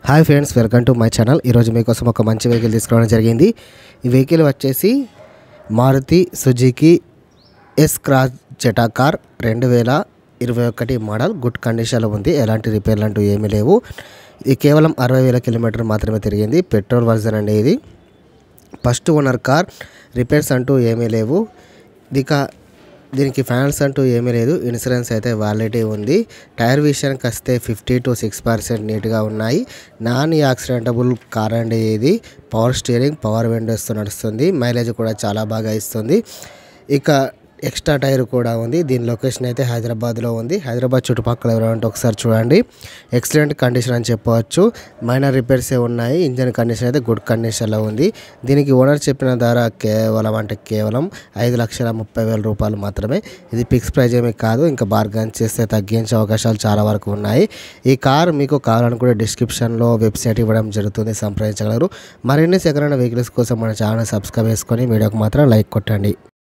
hi friends welcome to my channel ఈరోజు మీకోసం ఒక మంచి వెహికల్ తీసుకురావడం జరిగింది ఈ వెహికల్ వచ్చేసి Maruti Suzuki S Cross Zeta car రెండు వేల ఇరవై ఒకటి మోడల్ గుడ్ కండిషన్లో ఉంది ఎలాంటి రిపేర్లు అంటూ ఏమీ లేవు ఇది కేవలం అరవై వేల కిలోమీటర్ మాత్రమే తిరిగింది పెట్రోల్ వర్జన్ అండి ఇది ఫస్ట్ ఓనర్ కార్ రిపేర్స్ అంటూ ఏమీ లేవు ఇక దీనికి ఫైనాన్స్ అంటూ ఏమీ లేదు ఇన్సూరెన్స్ అయితే వ్యాలిడిటీ ఉంది టైర్ విషయానికి వస్తే ఫిఫ్టీ టు సిక్స్ పర్సెంట్ నీట్గా ఉన్నాయి నాన్ యాక్సిడెంటబుల్ కార్ అండి ఇది పవర్ స్టీరింగ్ పవర్ విండోస్తో నడుస్తుంది మైలేజ్ కూడా చాలా బాగా ఇస్తుంది ఇక ఎక్స్ట్రా టైర్ కూడా ఉంది దీని లొకేషన్ అయితే హైదరాబాద్లో ఉంది హైదరాబాద్ చుట్టుపక్కల ఎవరంటే ఒకసారి చూడండి ఎక్సలెంట్ కండిషన్ అని చెప్పవచ్చు మైనర్ రిపేర్సే ఉన్నాయి ఇంజన్ కండిషన్ అయితే గుడ్ కండిషన్లో ఉంది దీనికి ఓనర్ చెప్పిన ధర కేవలం అంటే కేవలం ఐదు లక్షల ముప్పై వేల రూపాయలు మాత్రమే ఇది ఫిక్స్ ప్రైజ్ ఏమీ కాదు ఇంకా బార్గన్ చేస్తే తగ్గించే అవకాశాలు చాలా వరకు ఉన్నాయి ఈ కార్ మీకు కావాలనుకుంటే డిస్క్రిప్షన్లో వెబ్సైట్ ఇవ్వడం జరుగుతుంది సంప్రదించగలరు మరిన్ని సెకండ్ హ్యాండ్ వెహికల్స్ కోసం మన ఛానల్ సబ్స్క్రైబ్ చేసుకొని వీడియోకి మాత్రం లైక్ కొట్టండి